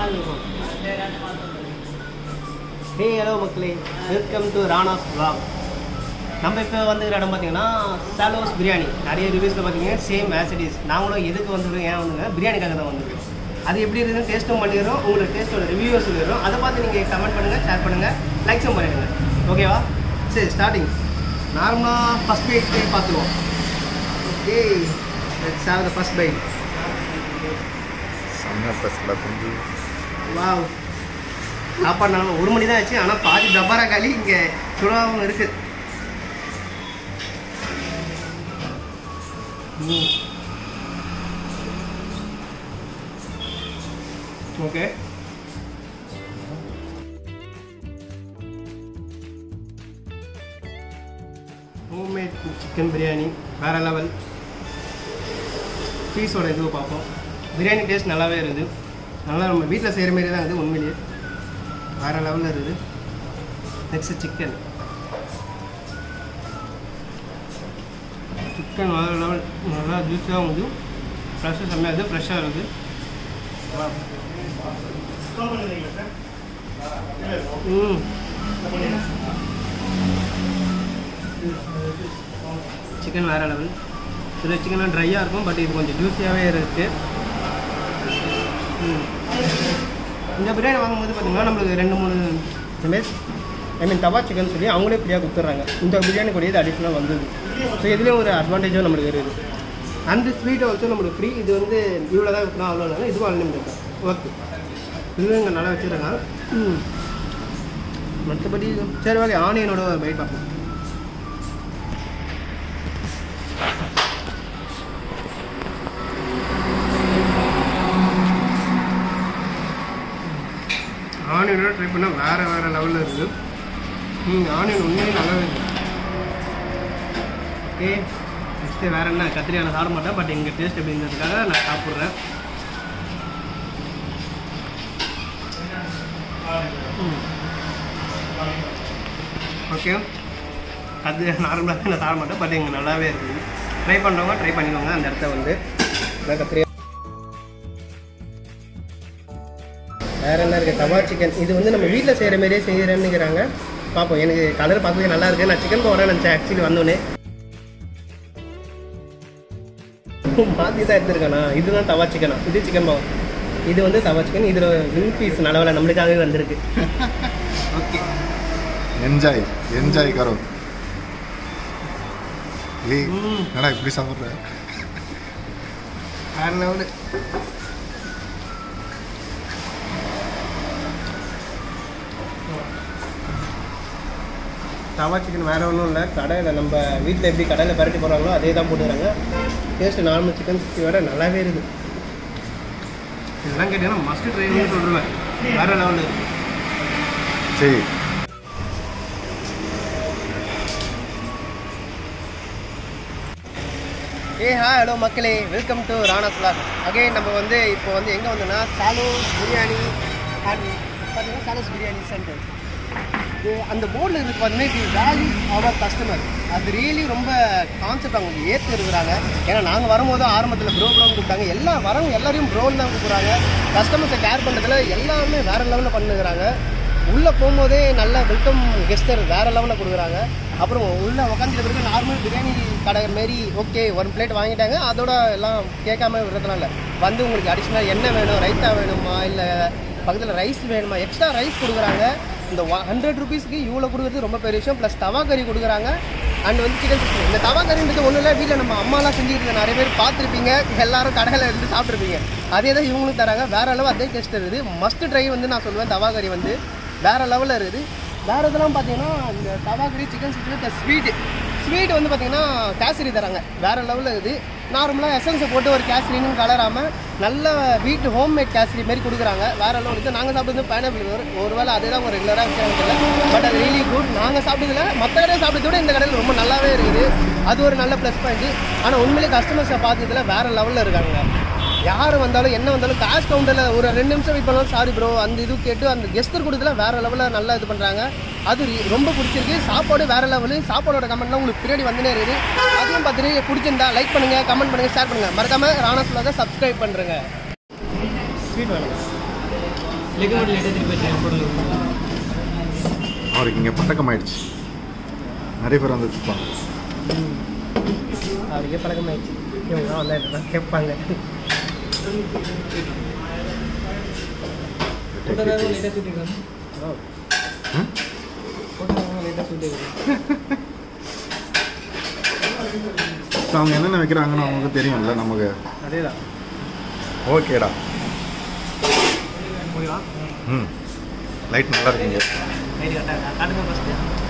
ஹே hello மக்களே welcome to Rana's vlog நம்ம இப்போ வந்துக்கிற இடம் பார்த்தீங்கன்னா சாலோஸ் பிரியாணி நிறைய ரிவ்யூஸில் பார்த்தீங்கன்னா சேம் ஆஸ் இட் இஸ் நாங்களும் எதுக்கு வந்துருக்கோம் ஏன் வந்துங்க பிரியாணிக்காக தான் வந்திருக்கோம் அது எப்படி இருக்குன்னு டேஸ்ட்டும் பண்ணிடுறோம் உங்களுக்கு டேஸ்ட்டோட ரிவ்யூ சொல்லிடுறோம் அதை பார்த்து நீங்கள் கமெண்ட் பண்ணுங்கள் ஷேர் பண்ணுங்கள் லைக்ஸும் பண்ணிடுங்க ஓகேவா சரி ஸ்டார்டிங் நார்மலாக ஃபஸ்ட் பைட் போய் பார்த்துருவோம் okay let's have the first bite செம்ம ஸ்பெஷலாக தம்பி வாவ் சாப்பாடு நல்லா ஒரு மணி தான் ஆச்சு ஆனால் பாதி டப்பாரா காலி இங்கே சுடாவும் இருக்கு ஓகே ஹோம்மேட் சிக்கன் பிரியாணி வேற லெவல் பீஸோட இதுவை பார்ப்போம் பிரியாணி டேஸ்ட் நல்லாவே இருக்குது நல்லா நம்ம வீட்டில் செய்கிற மாரி தான் இருக்குது உண்மையிலேயே வேறு லெவலில் இருக்குது நெக்ஸ்ட் சிக்கன் சிக்கன் வேறு லெவல் நல்லா ஜூஸாக வந்து ஃப்ரெஷ்ஷாக செம்மையாக இருக்குது ஃப்ரெஷ்ஷாக இருக்குது ம் சிக்கன் வேறு லெவல் சில சிக்கன்லாம் ட்ரையாக இருக்கும் பட் இது கொஞ்சம் ஜூஸியாகவே இருக்குது ம். இந்த பிரியாணி வாங்கும்போது பார்த்தீங்கன்னா நம்மளுக்கு ரெண்டு மூணு இந்தமாரி ஐ மீன் தவா சிக்கன் சொல்லி அவங்களே ஃப்ரீயாக கொடுத்துட்றாங்க இந்த பிரியாணி கூட இது அடிஷ்னலாக வந்தது ஸோ இதுலேயும் ஒரு அட்வான்டேஜும் நம்மளுக்கு இருக்குது அந்த ஸ்வீட் ஆல்சோ நம்மளுக்கு ஃப்ரீ இது வந்து இவ்வளோ தான் இருக்கணும் அவ்வளோ இல்லை இதுவும் அன்லிமிட்டட் தான் ஓகே இதுவும் இங்கே நல்லா வச்சுருக்காங்க ம் மற்றபடி சரி ஓகே ஆனியனோட பைட் பார்ப்போம் ஆனியனோட ட்ரை பண்ணால் வேறு வேறு லெவலில் இருக்குது ம் ஆனியன் உண்மையிலேயே நல்லாவே இருக்குது ஓகே நெக்ஸ்ட்டு வேறு என்ன கத்திரிக்காய் நான் சாப்பிட மாட்டேன் பட் எங்கள் டேஸ்ட் எப்படிங்கிறதுக்காக நான் சாப்பிட்றேன் ஓகே அது நார்மலாக நான் சாப்பிட மாட்டேன் பட் எங்கள் நல்லாவே இருக்குது ட்ரை பண்ணுறவங்க ட்ரை பண்ணிக்கோங்க அந்த இடத்த வந்து இதான் கத்திரிக்காய் வேற என்ன இருக்குது தவா சிக்கன் இது வந்து நம்ம வீட்டில் செய்கிற மாதிரியே செய்கிறேன்னுங்கிறாங்க பார்ப்போம் எனக்கு கலர் பார்க்கவே நல்லா இருக்கு நான் சிக்கன் போகிறேன் நினச்சேன் ஆக்சுவலி வந்தோடனே மாற்றி தான் எடுத்துருக்கேண்ணா இதுதான் தவா சிக்கனா இது சிக்கன் பாவம் இது வந்து தவா சிக்கன் இதில் விங் பீஸ் நல்லவேல நம்மளுக்காகவே வந்திருக்கு ஓகே என்ஜாய் என்ஜாய் கரோ ஏய் ம். என்னடா இப்படி சாப்பிட்ற வேற லெவலு தவா சிக்கன் வேறு ஒன்றும் இல்லை கடையில் நம்ம வீட்டில் எப்படி கடையில் பரட்டி போடுறாங்களோ அதே தான் போட்டுக்கிறாங்க டேஸ்ட்டு நார்மல் சிக்கன் சிக்ஸ்டி விட நல்லாவே இருக்குது இதெல்லாம் கேட்டீங்கன்னா மஸ்ட் ட்ரைன்னு சொல்லுவேன் வேறு லெவலில் இருக்குது சரி ஏ ஹாய் ஹலோ மக்களே welcome to Rana's vlog again நம்ம வந்து இப்போ வந்து எங்கே வந்தோம்னா சாலு பிரியாணி அண்ட் பார்த்தீங்கன்னா சாலூஸ் பிரியாணி சென்டர் இது அந்த போர்டில் இருக்கு பார்த்தீங்கன்னா இது வேல்யூ அவர் கஸ்டமர் அது ரியலி ரொம்ப கான்செப்ட் அவங்க ஏற்று இருக்கிறாங்க ஏன்னா நாங்கள் வரும்போது ஆரம்பத்தில் ப்ரோ ப்ரோன்னு கூப்பிட்டாங்க எல்லா வரவங்க எல்லாரையும் ப்ரோன்னு தான் கூப்பிட்றாங்க கஸ்டமர்ஸை கேர் பண்ணுறதுல எல்லாமே வேறு லெவலில் பண்ணுகிறாங்க உள்ளே போகும்போதே நல்ல வெல்கம் கெஸ்டர் வேறு லெவலில் கொடுக்குறாங்க அப்புறம் உள்ளே உட்காந்துட்டு பிறகு நார்மல் பிரியாணி கடை மாரி ஓகே ஒரு பிளேட் வாங்கிட்டாங்க அதோட எல்லாம் கேட்காம விடுறதுலாம் இல்லை வந்து உங்களுக்கு அடிஷ்னல் என்ன வேணும் ரைத்தா வேணுமா இல்லை பக்கத்தில் ரைஸ் வேணுமா எக்ஸ்ட்ரா ரைஸ் கொடுக்குறாங்க இந்த ஹண்ட்ரட் ருபீஸ்க்கு இவ்வளோ கொடுக்குறது ரொம்ப பெரிய விஷயம் ப்ளஸ் தவா கறி கொடுக்குறாங்க அண்ட் வந்து சிக்கன் சிக்ஸ்டி இந்த தவா கறின்றது ஒன்றும் இல்லை வீட்டில் நம்ம அம்மாலாம் செஞ்சுட்டு இருக்க நிறைய பேர் பார்த்துருப்பீங்க எல்லாரும் கடையில் இருந்து சாப்பிட்ருப்பீங்க அதே தான் இவங்களும் தராங்க வேற அளவு அதே டேஸ்ட் இருக்குது மஸ்ட் ட்ரை வந்து நான் சொல்லுவேன் தவா கறி வந்து வேற லெவலில் இருக்குது வேற இதெல்லாம் பார்த்தீங்கன்னா இந்த தவா கறி chicken sixty plus sweet sweet வந்து பார்த்தீங்கன்னா கேசரி தராங்க வேற லெவலில் இருக்குது நார்மலாக எசன்ஸை போட்டு ஒரு கேசரின்னு கலராமல் நல்ல வீட்டு ஹோம்மேட் கேசரி மாதிரி கொடுக்குறாங்க வேற லெவல் இருக்குது நாங்கள் சாப்பிட்டது பைனாப்பிள் ஒரு ஒருவேளை அதே தான் ஒரு ரெகுலராக தெரியல பட் அது ரியலி குட் நாங்கள் சாப்பிட்டதுல மற்ற கடையை சாப்பிட்டதை விட இந்த கடையில் ரொம்ப நல்லாவே இருக்குது அது ஒரு நல்ல ப்ளஸ் பாயிண்ட் ஆனால் உண்மையிலே கஸ்டமர்ஸை பார்த்ததுல வேற லெவலில் இருக்காங்க யார் வந்தாலும் என்ன வந்தாலும் காஷ் கவுண்டரில் ஒரு ரெண்டு நிமிஷம் வெயிட் பண்ணாலும் சாரி ப்ரோ அந்த இது கேட்டு அந்த கெஸ்டர் கொடுத்துல வேற லெவலில் நல்லா இது பண்ணுறாங்க அது re- ரொம்ப பிடிச்சிருக்கு சாப்பாடு வேற லெவலு சாப்பாடோட கமெண்ட்லாம் உங்களுக்கு பின்னாடி வந்துனே இருக்குது அதையும் பார்த்துட்டு பிடிச்சிருந்தா லைக் பண்ணுங்க கமெண்ட் பண்ணுங்க ஷேர் பண்ணுங்க மறக்காம ராணா சொல்லாத சப்ஸ்கிரைப் பண்ணுறேங்க ஸ்வீட் வேணும் லெக் மட்டும் லைட்டாக திருப்பி வச்சு போடல அவருக்கு இங்கே பழக்கம் ஆயிடுச்சு நிறைய பேர் வந்து இருப்பாங்க அவருக்கே பழக்கமாயிடுச்சு இவங்க தான் வந்தா இப்படி தான் கேட்பாங்க போட்டதாக லைட்டாக சுற்றிக்கலாம் ம்? போட்டதாக லைட்டாக சுற்றிக்கலாம் So, அவங்க என்னென்ன வைக்கிறாங்கன்னு அவங்களுக்கு தெரியும்ல நமக்கு அதே தான் ஓகேடா ஓகேவா ம் லைட் நல்லா இருக்குங்க ரைட்டு கரெக்டாக காட்டுங்க ஃபஸ்ட்டு